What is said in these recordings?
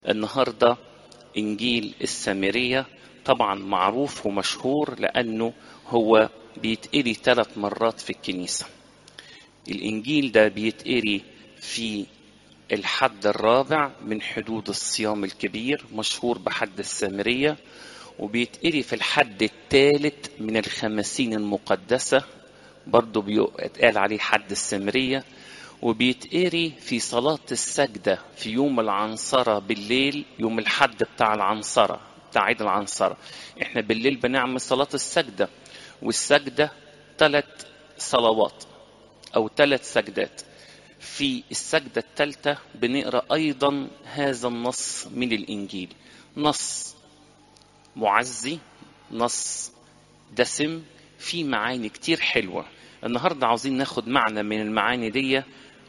النهارده انجيل السامريه طبعا معروف ومشهور لانه هو بيتقري ثلاث مرات في الكنيسه الانجيل ده بيتقري في الحد الرابع من حدود الصيام الكبير مشهور بحد السامريه وبيتقري في الحد الثالث من الخمسين المقدسه برضه بيتقال عليه حد السامريه وبيتقري في صلاة السجدة في يوم العنصرة بالليل يوم الحد بتاع العنصرة بتاع عيد العنصرة احنا بالليل بنعمل صلاة السجدة والسجدة ثلاث صلوات أو ثلاث سجدات في السجدة الثالثة بنقرأ أيضا هذا النص من الإنجيل نص معزي نص دسم في معاني كتير حلوة النهاردة عاوزين ناخد معنى من المعاني دي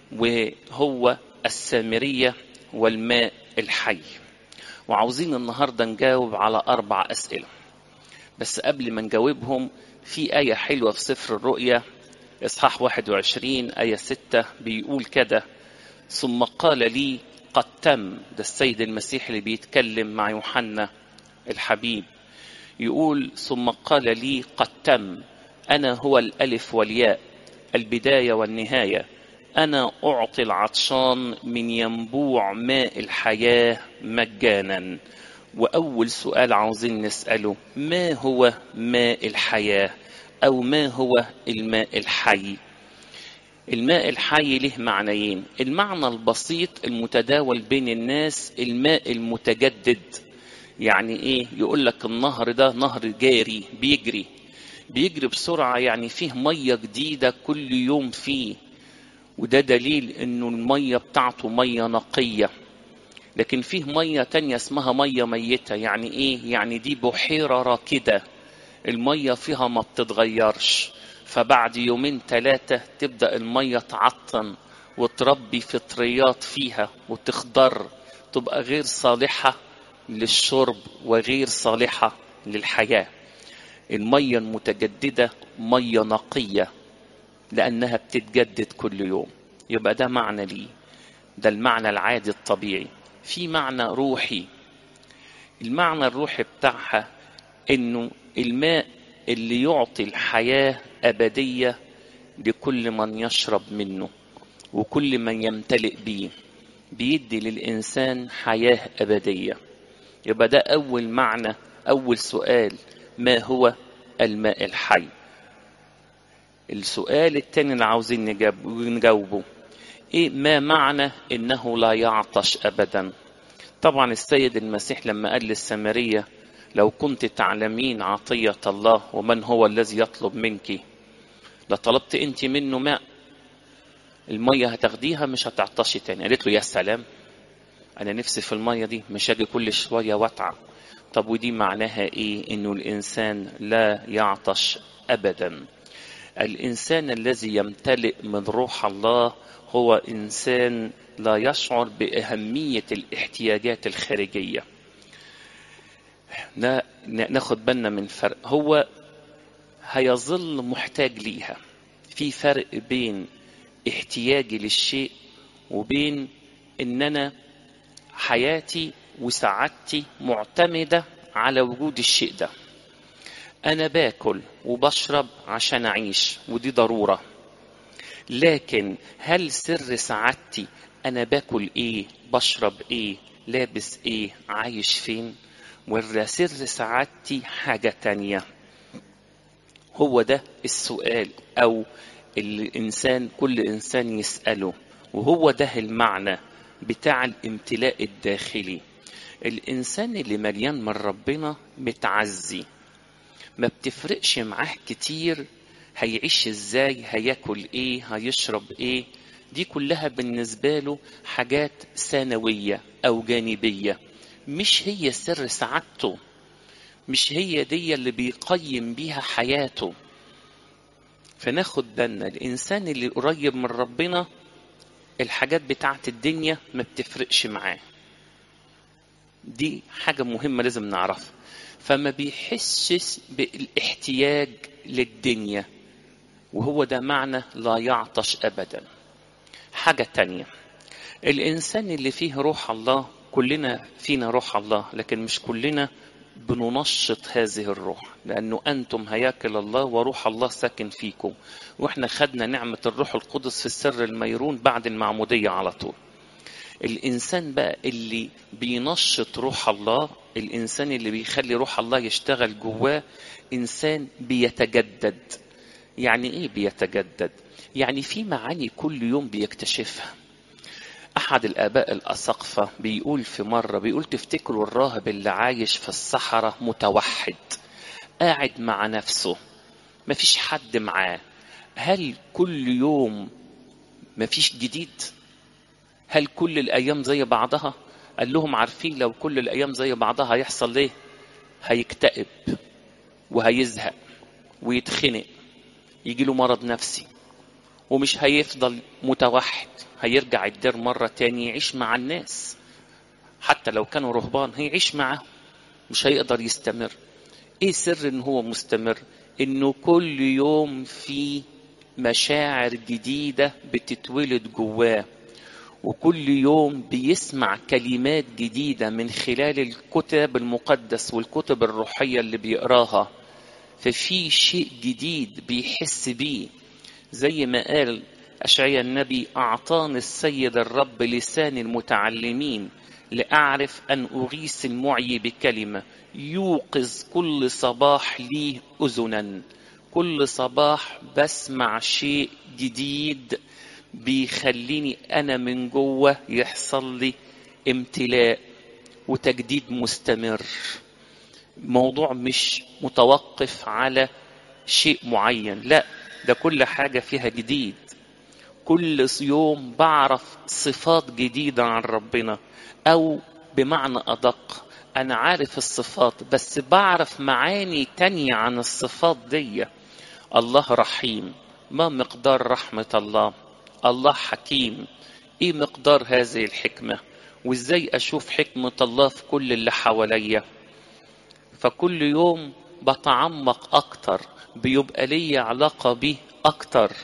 وهو السامرية والماء الحي وعاوزين النهاردة نجاوب على أربع أسئلة بس قبل ما نجاوبهم في آية حلوة في سفر الرؤيا إصحاح 21 آية 6 بيقول كده ثم قال لي قد تم ده السيد المسيح اللي بيتكلم مع يوحنا الحبيب يقول ثم قال لي قد تم أنا هو الألف والياء البداية والنهاية أنا أعطي العطشان من ينبوع ماء الحياة مجانا وأول سؤال عاوزين نسأله ما هو ماء الحياة أو ما هو الماء الحي الماء الحي له معنيين المعنى البسيط المتداول بين الناس الماء المتجدد يعني ايه يقول لك النهر ده نهر جاري بيجري بيجري بسرعة يعني فيه مية جديدة كل يوم فيه وده دليل انه المية بتاعته مية نقية لكن فيه مية تانية اسمها مية ميتة يعني ايه يعني دي بحيرة راكدة المية فيها ما بتتغيرش فبعد يومين ثلاثة تبدأ المية تعطن وتربي فطريات فيها وتخضر تبقى غير صالحة للشرب وغير صالحة للحياة المية المتجددة مية نقية لأنها بتتجدد كل يوم يبقى ده معنى ليه ده المعنى العادي الطبيعي في معنى روحي المعنى الروحي بتاعها انه الماء اللي يعطي الحياة أبدية لكل من يشرب منه وكل من يمتلئ بيه بيدي للإنسان حياة أبدية يبقى ده أول معنى أول سؤال ما هو الماء الحي السؤال الثاني اللي عاوزين نجاوبه ايه ما معنى انه لا يعطش ابدا طبعا السيد المسيح لما قال للسامريه لو كنت تعلمين عطيه الله ومن هو الذي يطلب منك لطلبت انت منه ماء الميه هتاخديها مش هتعطشي تاني قالت له يا سلام انا نفسي في الميه دي مش هاجي كل شويه واتعب طب ودي معناها ايه انه الانسان لا يعطش ابدا الانسان الذي يمتلئ من روح الله هو انسان لا يشعر باهميه الاحتياجات الخارجيه ناخد بالنا من فرق هو هيظل محتاج ليها في فرق بين احتياجي للشيء وبين ان انا حياتي وسعادتي معتمده على وجود الشيء ده انا باكل وبشرب عشان اعيش ودي ضروره لكن هل سر سعادتي انا باكل ايه بشرب ايه لابس ايه عايش فين ولا سر سعادتي حاجه تانيه هو ده السؤال او الانسان كل انسان يساله وهو ده المعنى بتاع الامتلاء الداخلي الانسان اللي مليان من ربنا متعزي ما بتفرقش معاه كتير هيعيش ازاي هياكل ايه هيشرب ايه دي كلها بالنسبة له حاجات ثانوية أو جانبية مش هي سر سعادته مش هي دي اللي بيقيم بيها حياته فناخد بالنا الإنسان اللي قريب من ربنا الحاجات بتاعت الدنيا ما بتفرقش معاه دي حاجة مهمة لازم نعرفها فما بيحسش بالاحتياج للدنيا وهو ده معنى لا يعطش أبدا حاجة تانية الإنسان اللي فيه روح الله كلنا فينا روح الله لكن مش كلنا بننشط هذه الروح لأنه أنتم هياكل الله وروح الله ساكن فيكم وإحنا خدنا نعمة الروح القدس في السر الميرون بعد المعمودية على طول الإنسان بقى اللي بينشط روح الله الإنسان اللي بيخلي روح الله يشتغل جواه إنسان بيتجدد يعني إيه بيتجدد؟ يعني في معاني كل يوم بيكتشفها أحد الآباء الأساقفة بيقول في مرة بيقول تفتكروا الراهب اللي عايش في الصحراء متوحد قاعد مع نفسه مفيش حد معاه هل كل يوم مفيش جديد هل كل الأيام زي بعضها قال لهم عارفين لو كل الأيام زي بعضها هيحصل ليه هيكتئب وهيزهق ويتخنق يجي له مرض نفسي ومش هيفضل متوحد هيرجع الدير مرة تاني يعيش مع الناس حتى لو كانوا رهبان هيعيش معاهم مش هيقدر يستمر ايه سر ان هو مستمر انه كل يوم في مشاعر جديدة بتتولد جواه وكل يوم بيسمع كلمات جديدة من خلال الكتاب المقدس والكتب الروحية اللي بيقراها ففي شيء جديد بيحس بيه زي ما قال أشعيا النبي أعطاني السيد الرب لسان المتعلمين لأعرف أن أغيث المعي بكلمة يوقظ كل صباح لي أذنا كل صباح بسمع شيء جديد بيخليني أنا من جوه يحصل لي امتلاء وتجديد مستمر موضوع مش متوقف على شيء معين لا ده كل حاجة فيها جديد كل يوم بعرف صفات جديدة عن ربنا أو بمعنى أدق أنا عارف الصفات بس بعرف معاني تانية عن الصفات دي الله رحيم ما مقدار رحمة الله الله حكيم إيه مقدار هذه الحكمة وإزاي أشوف حكمة الله في كل اللي حواليا فكل يوم بتعمق أكتر بيبقى لي علاقة بيه أكتر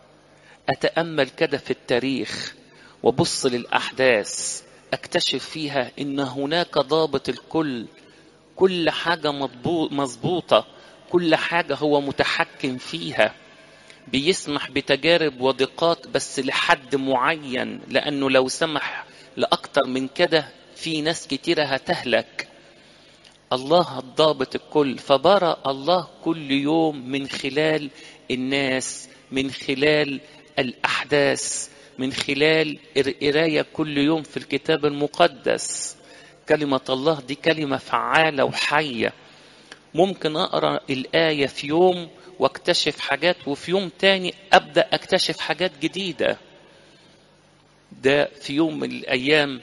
أتأمل كده في التاريخ وبص للأحداث أكتشف فيها إن هناك ضابط الكل كل حاجة مظبوطة كل حاجة هو متحكم فيها بيسمح بتجارب وضيقات بس لحد معين لأنه لو سمح لأكتر من كده في ناس كتيرة هتهلك الله الضابط الكل فبرأ الله كل يوم من خلال الناس من خلال الأحداث من خلال القراية كل يوم في الكتاب المقدس كلمة الله دي كلمة فعالة وحية ممكن أقرأ الآية في يوم واكتشف حاجات وفي يوم تاني أبدأ أكتشف حاجات جديدة ده في يوم من الأيام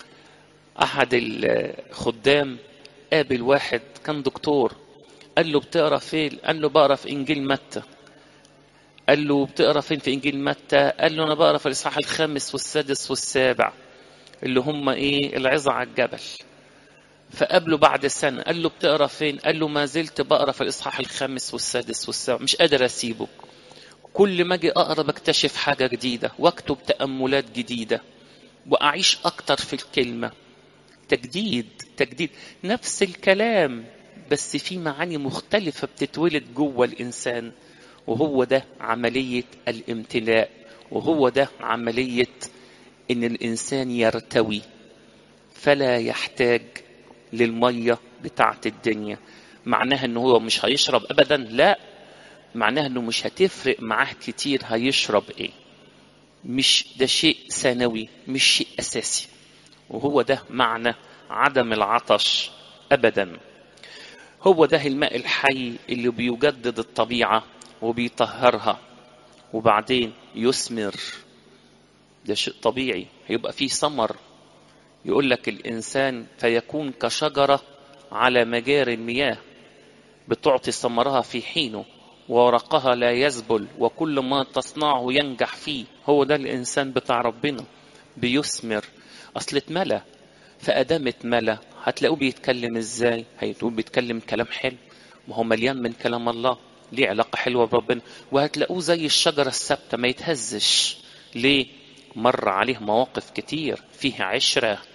أحد الخدام قابل واحد كان دكتور قال له بتقرا فين؟ قال له بقرا في انجيل متى. قال له بتقرا فين في انجيل متى؟ قال له انا بقرا في الاصحاح الخامس والسادس والسابع اللي هم ايه؟ العظة على الجبل. فقابله بعد سنة قال له بتقرا فين؟ قال له ما زلت بقرا في الاصحاح الخامس والسادس والسابع مش قادر اسيبه. كل ما اجي اقرا بكتشف حاجة جديدة واكتب تأملات جديدة واعيش اكتر في الكلمة. تجديد تجديد نفس الكلام بس في معاني مختلفة بتتولد جوه الإنسان وهو ده عملية الامتلاء وهو ده عملية إن الإنسان يرتوي فلا يحتاج للمية بتاعة الدنيا معناها إنه هو مش هيشرب أبدا لا معناها إنه مش هتفرق معاه كتير هيشرب إيه مش ده شيء ثانوي مش شيء أساسي وهو ده معنى عدم العطش ابدا هو ده الماء الحي اللي بيجدد الطبيعه وبيطهرها وبعدين يثمر ده شيء طبيعي هيبقى فيه ثمر يقول لك الانسان فيكون كشجره على مجاري المياه بتعطي ثمرها في حينه وورقها لا يذبل وكل ما تصنعه ينجح فيه هو ده الانسان بتاع ربنا بيثمر اصل اتملى فادام اتملى هتلاقوه بيتكلم ازاي هتلاقوه بيتكلم كلام حلو ما هو مليان من كلام الله ليه علاقه حلوه بربنا وهتلاقوه زي الشجره الثابته ما يتهزش ليه مر عليه مواقف كتير فيه عشره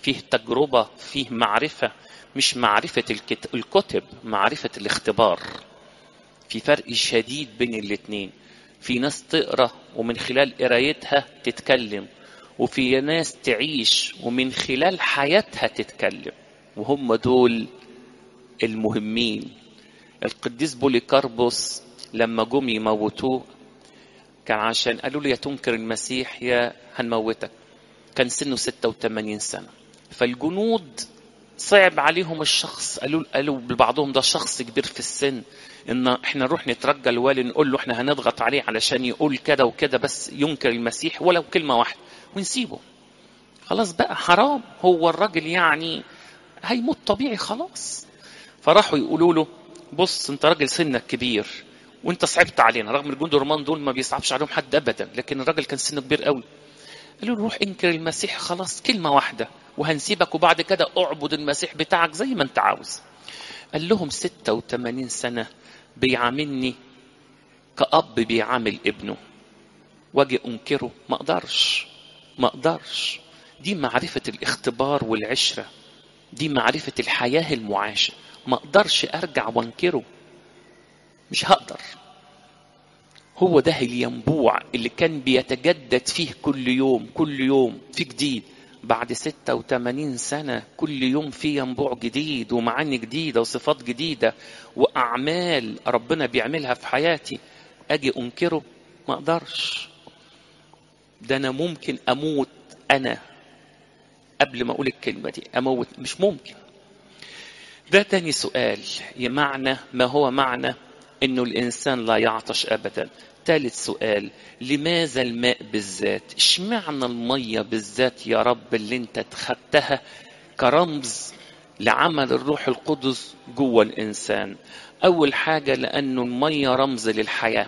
فيه تجربة فيه معرفة مش معرفة الكت- الكتب معرفة الاختبار في فرق شديد بين الاتنين في ناس تقرا ومن خلال قرايتها تتكلم وفي ناس تعيش ومن خلال حياتها تتكلم وهم دول المهمين القديس بوليكاربوس لما جم يموتوه كان عشان قالوا له يا تنكر المسيح يا هنموتك كان سنه 86 سنة فالجنود صعب عليهم الشخص قالوا قالوا لبعضهم ده شخص كبير في السن ان احنا نروح نترجى الوالي نقول له احنا هنضغط عليه علشان يقول كده وكده بس ينكر المسيح ولو كلمة واحدة ونسيبه خلاص بقى حرام هو الراجل يعني هيموت طبيعي خلاص فراحوا يقولوا له بص انت راجل سنك كبير وانت صعبت علينا رغم الجند الرومان دول ما بيصعبش عليهم حد ابدا لكن الراجل كان سنه كبير قوي قالوا له روح انكر المسيح خلاص كلمه واحده وهنسيبك وبعد كده اعبد المسيح بتاعك زي ما انت عاوز قال لهم 86 سنه بيعاملني كأب بيعامل ابنه واجي انكره ما اقدرش ما اقدرش دي معرفه الاختبار والعشره دي معرفه الحياه المعاشه ما اقدرش ارجع وانكره مش هقدر هو ده الينبوع اللي كان بيتجدد فيه كل يوم كل يوم في جديد بعد 86 سنة كل يوم في ينبوع جديد ومعاني جديدة وصفات جديدة وأعمال ربنا بيعملها في حياتي أجي أنكره ما أقدرش ده أنا ممكن أموت أنا قبل ما أقول الكلمة دي أموت مش ممكن ده تاني سؤال معنى ما هو معنى انه الانسان لا يعطش ابدا ثالث سؤال لماذا الماء بالذات اشمعنى الميه بالذات يا رب اللي انت خدتها كرمز لعمل الروح القدس جوه الانسان اول حاجه لانه الميه رمز للحياه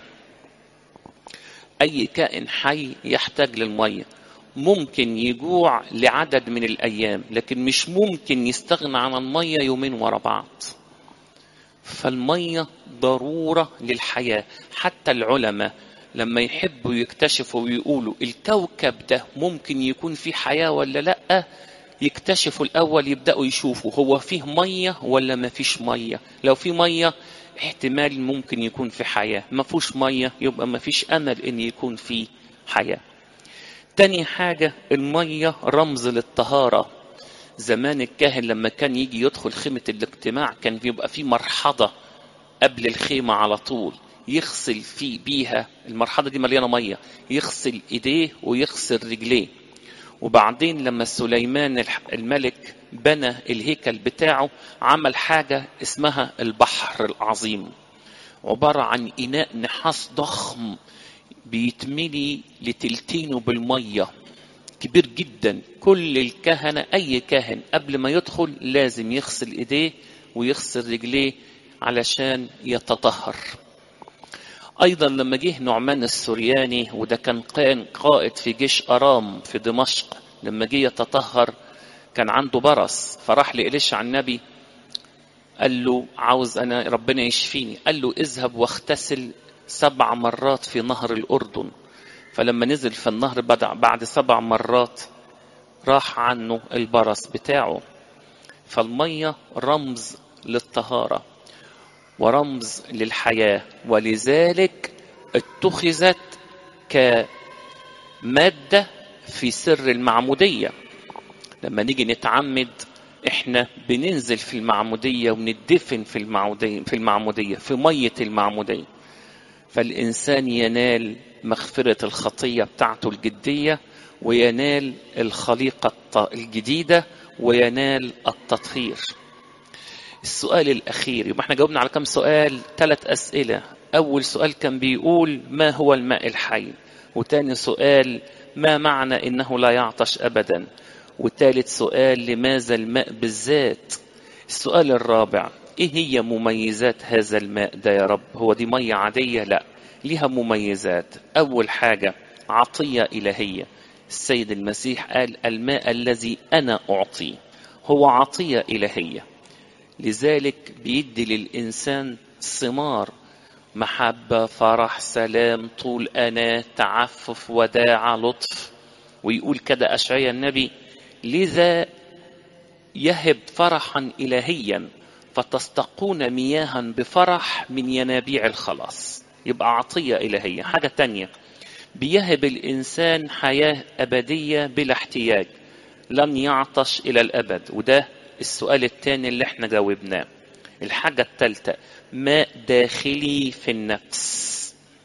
اي كائن حي يحتاج للميه ممكن يجوع لعدد من الايام لكن مش ممكن يستغنى عن الميه يومين ورا بعض فالميه ضروره للحياه حتى العلماء لما يحبوا يكتشفوا ويقولوا الكوكب ده ممكن يكون فيه حياه ولا لا يكتشفوا الاول يبداوا يشوفوا هو فيه ميه ولا ما فيش ميه لو في ميه احتمال ممكن يكون في حياه ما فيهوش ميه يبقى ما فيش امل ان يكون في حياه تاني حاجة المية رمز للطهارة زمان الكاهن لما كان يجي يدخل خيمة الاجتماع كان بيبقى في مرحضة قبل الخيمة على طول يغسل في بيها المرحضة دي مليانة مية يغسل ايديه ويغسل رجليه وبعدين لما سليمان الملك بنى الهيكل بتاعه عمل حاجة اسمها البحر العظيم عبارة عن إناء نحاس ضخم بيتملي لتلتينه بالميه كبير جدا كل الكهنه اي كاهن قبل ما يدخل لازم يغسل ايديه ويغسل رجليه علشان يتطهر ايضا لما جه نعمان السورياني وده كان كان قائد في جيش ارام في دمشق لما جه يتطهر كان عنده برص فراح لإليشع النبي قال له عاوز انا ربنا يشفيني قال له اذهب واغتسل سبع مرات في نهر الأردن فلما نزل في النهر بدع بعد سبع مرات راح عنه البرص بتاعه فالمية رمز للطهارة ورمز للحياة ولذلك اتخذت كمادة في سر المعمودية لما نيجي نتعمد احنا بننزل في المعمودية وندفن في المعمودية في المعمودية في مية المعمودية فالإنسان ينال مغفرة الخطية بتاعته الجدية وينال الخليقة الجديدة وينال التطهير السؤال الأخير يبقى احنا جاوبنا على كم سؤال ثلاث أسئلة أول سؤال كان بيقول ما هو الماء الحي وتاني سؤال ما معنى إنه لا يعطش أبدا وثالث سؤال لماذا الماء بالذات السؤال الرابع ايه هي مميزات هذا الماء ده يا رب هو دي ميه عاديه لا ليها مميزات اول حاجه عطيه الهيه السيد المسيح قال الماء الذي انا اعطيه هو عطيه الهيه لذلك بيدي للانسان ثمار محبه فرح سلام طول انا تعفف وداعه لطف ويقول كده اشعيا النبي لذا يهب فرحا إلهيا فتستقون مياها بفرح من ينابيع الخلاص يبقى عطية إلهية حاجة تانية بيهب الإنسان حياة أبدية بلا احتياج لن يعطش إلى الأبد وده السؤال الثاني اللي احنا جاوبناه الحاجة الثالثة ماء داخلي في النفس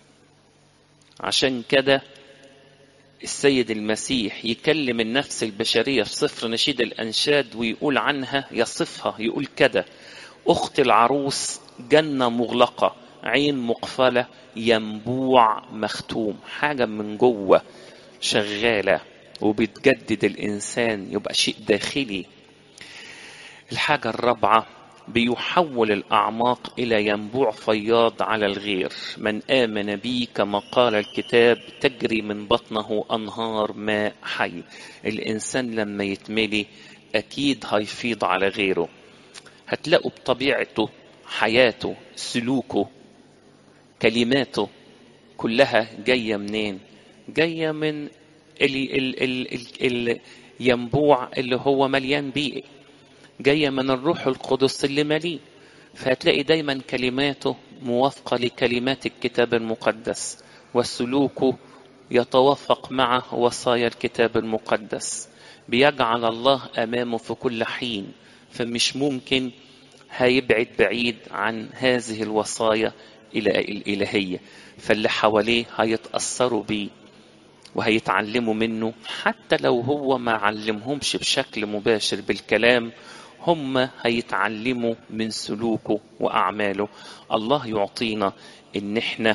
عشان كده السيد المسيح يكلم النفس البشرية في سفر نشيد الأنشاد ويقول عنها يصفها يقول كده أخت العروس جنة مغلقة عين مقفلة ينبوع مختوم حاجة من جوه شغالة وبتجدد الإنسان يبقى شيء داخلي الحاجة الرابعة بيحول الأعماق إلى ينبوع فياض على الغير من آمن بي كما قال الكتاب تجري من بطنه أنهار ماء حي الإنسان لما يتملي أكيد هيفيض على غيره هتلاقوا بطبيعته حياته سلوكه كلماته كلها جاية منين جاية من ال ال ال ال الينبوع اللي هو مليان بيه جاية من الروح القدس اللي مليه فهتلاقي دايما كلماته موافقة لكلمات الكتاب المقدس وسلوكه يتوافق مع وصايا الكتاب المقدس بيجعل الله أمامه في كل حين فمش ممكن هيبعد بعيد عن هذه الوصايا إلى الإلهية فاللي حواليه هيتأثروا بيه وهيتعلموا منه حتى لو هو ما علمهمش بشكل مباشر بالكلام هم هيتعلموا من سلوكه وأعماله الله يعطينا إن احنا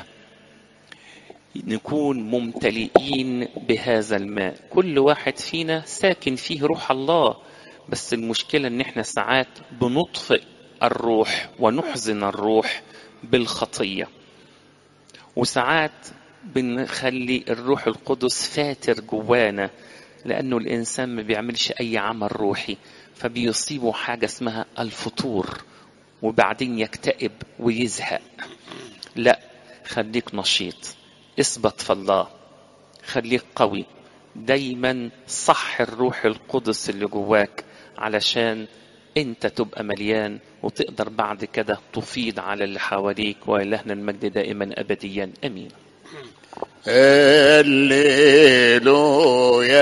نكون ممتلئين بهذا الماء كل واحد فينا ساكن فيه روح الله بس المشكلة ان احنا ساعات بنطفئ الروح ونحزن الروح بالخطية وساعات بنخلي الروح القدس فاتر جوانا لأنه الإنسان ما بيعملش أي عمل روحي فبيصيبه حاجة اسمها الفطور وبعدين يكتئب ويزهق لا خليك نشيط اثبت في الله خليك قوي دايما صح الروح القدس اللي جواك علشان انت تبقى مليان وتقدر بعد كده تفيض على اللي حواليك والهنا المجد دائما ابديا امين هللويا